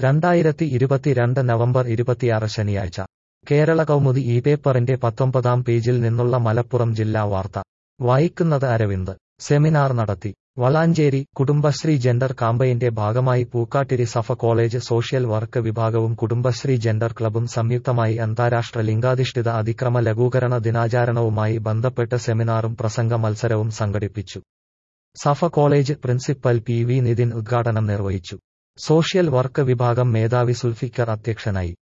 രണ്ടായിരത്തി ഇരുപത്തിരണ്ട് നവംബർ ഇരുപത്തിയാറ് ശനിയാഴ്ച കേരള കൗമുദി ഈ പേപ്പറിന്റെ പത്തൊമ്പതാം പേജിൽ നിന്നുള്ള മലപ്പുറം ജില്ലാ വാർത്ത വായിക്കുന്നത് അരവിന്ദ് സെമിനാർ നടത്തി വളാഞ്ചേരി കുടുംബശ്രീ ജെൻഡർ കാമ്പയിന്റെ ഭാഗമായി Pookkattiri Safa college social work വിഭാഗവും കുടുംബശ്രീ ജെൻഡർ ക്ലബും സംയുക്തമായി അന്താരാഷ്ട്ര ലിംഗാധിഷ്ഠിത അതിക്രമ ലഘൂകരണ ദിനാചരണവുമായി ബന്ധപ്പെട്ട് സെമിനാറും പ്രസംഗ മത്സരവും സംഘടിപ്പിച്ചു Safa college principal P V Nithin ഉദ്ഘാടനം നിർവഹിച്ചു സോഷ്യൽ വർക്ക് വിഭാഗം മേധാവി സുൽഫിക്കർ അധ്യക്ഷനായി